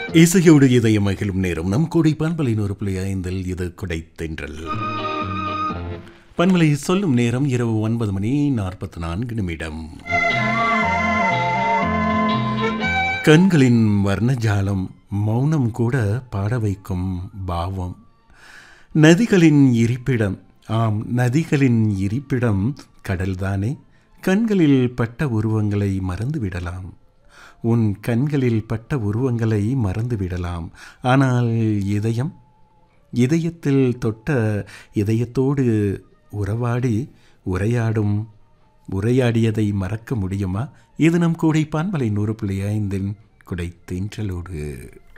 இசையோடு இதயம் மகிழும் நேரம் நம் கூடை பண்பலை நூறு புள்ளி ஐந்தில் இது குடைத்தென்றல் பண்பலை சொல்லும் நேரம் இரவு ஒன்பது மணி நாற்பத்தி நான்கு நிமிடம் கண்களின் வர்ணஜாலம் மௌனம் கூட பாட வைக்கும் பாவம் நதிகளின் இருப்பிடம் ஆம் நதிகளின் இருப்பிடம் கடல்தானே கண்களில் பட்ட உருவங்களை மறந்துவிடலாம் உன் கண்களில் பட்ட உருவங்களை மறந்துவிடலாம் ஆனால் இதயம் இதயத்தில் தொட்ட இதயத்தோடு உறவாடி உரையாடும் உரையாடியதை மறக்க முடியுமா இது நம் கூடை பான்மலை நூறு புள்ளி ஐந்தின் குடை தென்றலோடு